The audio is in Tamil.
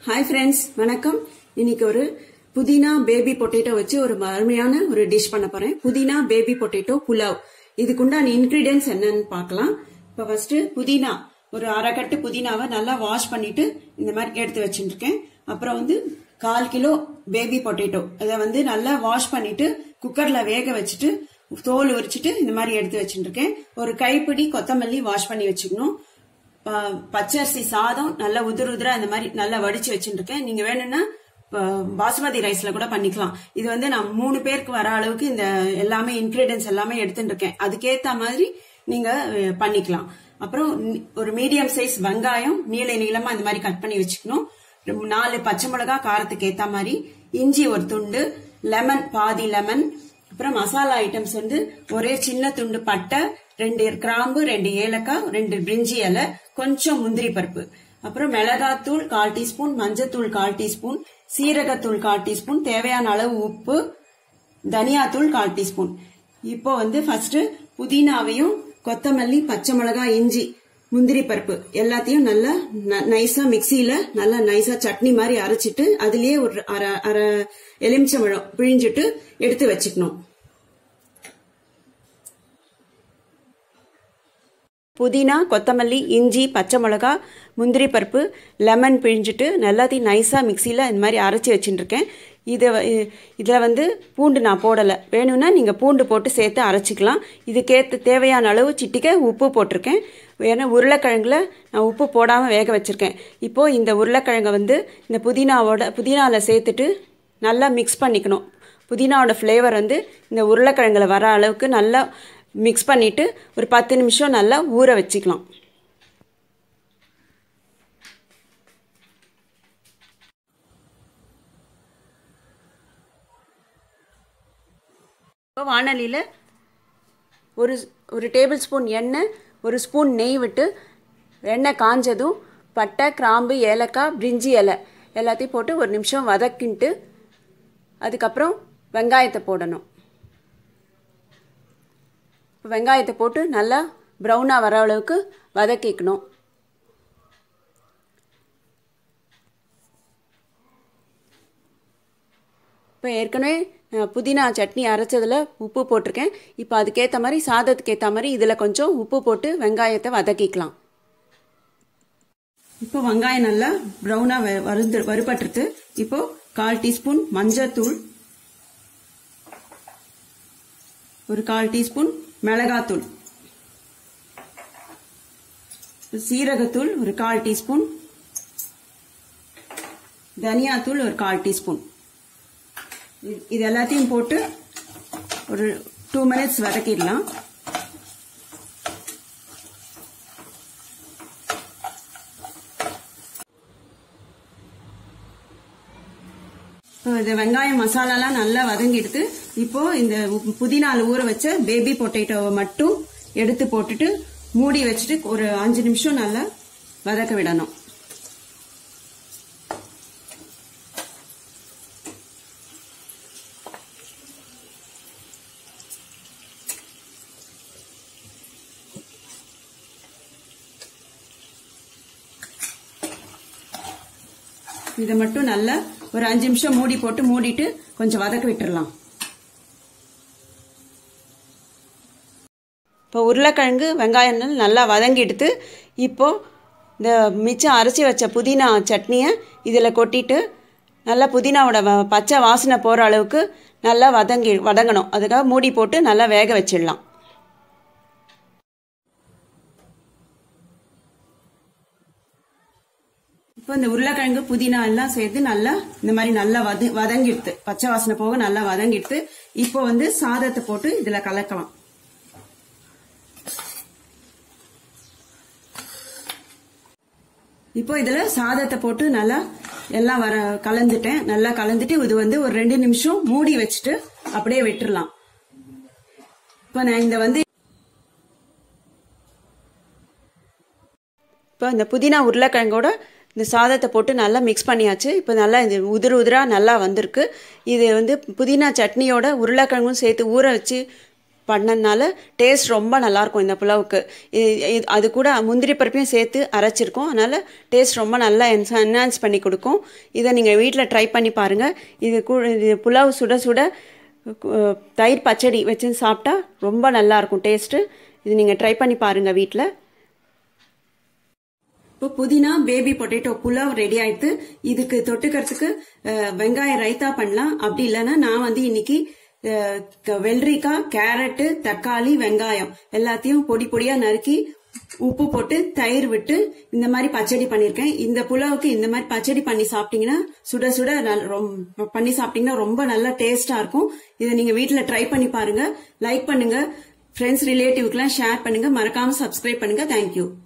ஹாய் ஃப்ரெண்ட்ஸ் வணக்கம் இன்னைக்கு ஒரு புதினா பேபி பொட்டேட்டோ வச்சு ஒரு அருமையான ஒரு டிஷ் பண்ண போறேன் புதினா பேபி பொட்டேட்டோ புலாவ் இதுக்குண்டான இன்கிரீடியன்ஸ் என்னன்னு பார்க்கலாம் இப்போ ஃபர்ஸ்ட் புதினா ஒரு அரை கட்டு புதினாவை நல்லா வாஷ் பண்ணிட்டு இந்த மாதிரி எடுத்து வச்சுருக்கேன் அப்புறம் வந்து கால் கிலோ பேபி பொட்டேட்டோ அதை வந்து நல்லா வாஷ் பண்ணிட்டு குக்கர்ல வேக வச்சுட்டு தோல் உரிச்சிட்டு இந்த மாதிரி எடுத்து வச்சுருக்கேன் ஒரு கைப்பிடி கொத்தமல்லி வாஷ் பண்ணி வச்சுக்கணும் ப- பச்சரிசி சாதம் நல்லா உதிர் உதிரா இந்த மாதிரி நல்லா வடிச்சு வச்சுருக்கேன் நீங்க வேணும்னா ப- பாசுமதி ரைஸ்ல கூட பண்ணிக்கலாம் இது வந்து நான் மூணு பேருக்கு வர அளவுக்கு இந்த எல்லாமே இன்கிரீடியன்ஸ் எல்லாமே எடுத்துட்டு இருக்கேன் அதுக்கேத்த மாதிரி நீங்க அஹ், பண்ணிக்கலாம் அப்புறம் நி- ஒரு மீடியம் சைஸ் வெங்காயம் நீள நீளமா இந்த மாதிரி கட் பண்ணி வச்சுக்கணும் ரெண்டு- நாலு பச்சை மிளகா காரத்துக்கு ஏத்த மாதிரி இஞ்சி ஒரு துண்டு லெமன் பாதி லெமன் அப்புறம் மசாலா ஐட்டம்ஸ் வந்து ஒரே சின்ன துண்டு பட்டை ரெண்டு கிராம்பு ரெண்டு ஏலக்காய் ரெண்டு பிரிஞ்சி இலை கொஞ்சம் முந்திரி பருப்பு அப்புறம் மிளகாத்தூள் கால் டீஸ்பூன் மஞ்சத்தூள் கால் டீஸ்பூன் சீரகத்தூள் கால் டீஸ்பூன் தேவையான அளவு உப்பு தனியாத்தூள் கால் டீஸ்பூன் இப்போ வந்து ஃபர்ஸ்ட் புதினாவையும் கொத்தமல்லி பச்சை மிளகாய் இஞ்சி முந்திரி பருப்பு எல்லாத்தையும் நல்லா ந- நைஸா மிக்சியில நல்லா நைஸா சட்னி மாதிரி அரைச்சிட்டு அதுலயே ஒரு அரை அரை எலுமிச்சம்பழம் பிழிஞ்சிட்டு எடுத்து வச்சுக்கணும் புதினா கொத்தமல்லி இஞ்சி பச்சை மிளகா முந்திரி பருப்பு லெமன் பிழிஞ்சிட்டு எல்லாத்தையும் நைஸாக மிக்சியில் இந்த மாதிரி அரைச்சி வச்சுட்டுருக்கேன் இதை இதில் வந்து பூண்டு நான் போடலை வேணும்னா நீங்கள் பூண்டு போட்டு சேர்த்து அரைச்சிக்கலாம் இதுக்கேற்ற தேவையான அளவு சிட்டிக்க உப்பு போட்டிருக்கேன் ஏன்னா உருளைக்கிழங்குல நான் உப்பு போடாமல் வேக வச்சுருக்கேன் இப்போது இந்த உருளைக்கிழங்கை வந்து இந்த புதினாவோட புதினாவில் சேர்த்துட்டு நல்லா மிக்ஸ் பண்ணிக்கணும் புதினாவோட ஃப்ளேவர் வந்து இந்த உருளைக்கிழங்குல வர அளவுக்கு நல்லா மிக்ஸ் பண்ணிவிட்டு ஒரு பத்து நிமிஷம் நல்லா ஊற வச்சுக்கலாம் இப்போ வானலியில் ஒரு ஒரு டேபிள் ஸ்பூன் எண்ணெய் ஒரு ஸ்பூன் நெய் விட்டு எண்ணெய் காஞ்சதும் பட்டை கிராம்பு ஏலக்காய் பிரிஞ்சி இலை எல்லாத்தையும் போட்டு ஒரு நிமிஷம் வதக்கின்ட்டு அதுக்கப்புறம் வெங்காயத்தை போடணும் வெங்காயத்தை போட்டு நல்லா ப்ரௌனாக வர அளவுக்கு வதக்கிக்கணும் இப்போ ஏற்கனவே அஹ், புதினா சட்னி அரைச்சதில் உப்பு போட்டிருக்கேன் இப்போ அதுக்கேற்ற மாதிரி சாதத்துக்கு ஏற்ற மாதிரி இதில் கொஞ்சம் உப்பு போட்டு வெங்காயத்தை வதக்கிக்கலாம் இப்போ வெங்காயம் நல்லா ப்ரௌனாக வருந்து வறுபட்டுருது இப்போ கால் டீஸ்பூன் மஞ்சத்தூள் ஒரு கால் டீஸ்பூன் மிளகாத்தூள் சீரகத்தூள் ஒரு கால் டீஸ்பூன் தனியாத்தூள் ஒரு கால் டீஸ்பூன் இது- இது எல்லாத்தையும் போட்டு ஒரு டூ மினிட்ஸ் வதக்கிடலாம் இப்போ இது வெங்காயம் மசாலாலாம் நல்லா வதங்கிடுது இப்போ இந்த உ- புதினால ஊற வச்ச பேபி பொட்டேட்டோவை மட்டும் எடுத்து போட்டுட்டு மூடி வச்சுட்டு ஒரு அஞ்சு நிமிஷம் நல்லா வதக்க விடணும் இதை மட்டும் நல்லா ஒரு அஞ்சு நிமிஷம் மூடி போட்டு மூடிட்டு கொஞ்சம் வதக்க விட்டுறலாம் இப்போ உருளைக்கிழங்கு வெங்காயம் நல்லா வதங்கிடுத்து இப்போ இந்த மிச்சம் அரைச்சி வச்ச புதினா சட்னியை இதில் கொட்டிட்டு நல்லா புதினாவோட வ- பச்சை வாசனை போகிற அளவுக்கு நல்லா வதங்கி வதங்கணும் அதுக்காக மூடி போட்டு நல்லா வேக வச்சிடலாம் இப்போ இந்த உருளைக்கிழங்கு புதினா எல்லாம் சேர்த்து நல்லா இந்த மாதிரி நல்லா வத வதங்கிடுது பச்சை வாசனை போக நல்லா வதங்கிடுது இப்போ வந்து சாதத்தை போட்டு இதுல கலக்கலாம் இப்போ இதுல சாதத்தை போட்டு நல்லா எல்லாம் வர கலந்துட்டேன் நல்லா கலந்துட்டு இது வந்து ஒரு ரெண்டு நிமிஷம் மூடி வச்சுட்டு அப்படியே விட்டுறலாம் இப்போ நான் இந்த வந்து இப்போ இந்த புதினா உருளைக்கிழங்கோட இந்த சாதத்தை போட்டு நல்லா மிக்ஸ் பண்ணியாச்சு இப்போ நல்லா இது உதிர் உதிராக நல்லா வந்திருக்கு இது வந்து புதினா சட்னியோட உருளைக்கிழங்கும் சேர்த்து ஊற வச்சு பண்ணதுனால டேஸ்ட் ரொம்ப நல்லா இருக்கும் இந்த புலாவுக்கு இ- இ- அது கூட முந்திரி பருப்பையும் சேர்த்து அரைச்சிருக்கோம் அதனால டேஸ்ட் ரொம்ப நல்லா என்ஹான்ஸ் பண்ணி கொடுக்கும் இதை நீங்கள் வீட்டில் ட்ரை பண்ணி பாருங்கள் இது கூட இது புலாவ் சுட சுட கு- தயிர் பச்சடி வச்சு சாப்பிட்டா ரொம்ப நல்லா இருக்கும் டேஸ்ட்டு இது நீங்கள் ட்ரை பண்ணி பாருங்கள் வீட்டில் இப்போ புதினா பேபி பொட்டேட்டோ புலாவ் ரெடி ஆயிடுத்து இதுக்கு தொட்டுக்கிறதுக்கு அஹ், வெங்காய ரைத்தா பண்ணலாம் அப்படி இல்லைன்னா நான் வந்து இன்னைக்கு அஹ், க- வெள்ளரிக்காய் கேரட்டு தக்காளி வெங்காயம் எல்லாத்தையும் பொடி பொடியா நறுக்கி உப்பு போட்டு தயிர் விட்டு இந்த மாதிரி பச்சடி பண்ணிருக்கேன் இந்த புலாவுக்கு இந்த மாதிரி பச்சடி பண்ணி சாப்பிட்டீங்கன்னா சுட சுட நல்- ரொம்ப- பண்ணி சாப்பிட்டீங்கன்னா ரொம்ப நல்லா டேஸ்டா இருக்கும் இதை நீங்க வீட்ல ட்ரை பண்ணி பாருங்க லைக் பண்ணுங்க ஃப்ரெண்ட்ஸ் ரிலேட்டிவ்க்குலாம் ஷேர் பண்ணுங்க மறக்காம சப்ஸ்கிரைப் பண்ணுங்க தேங்க்யூ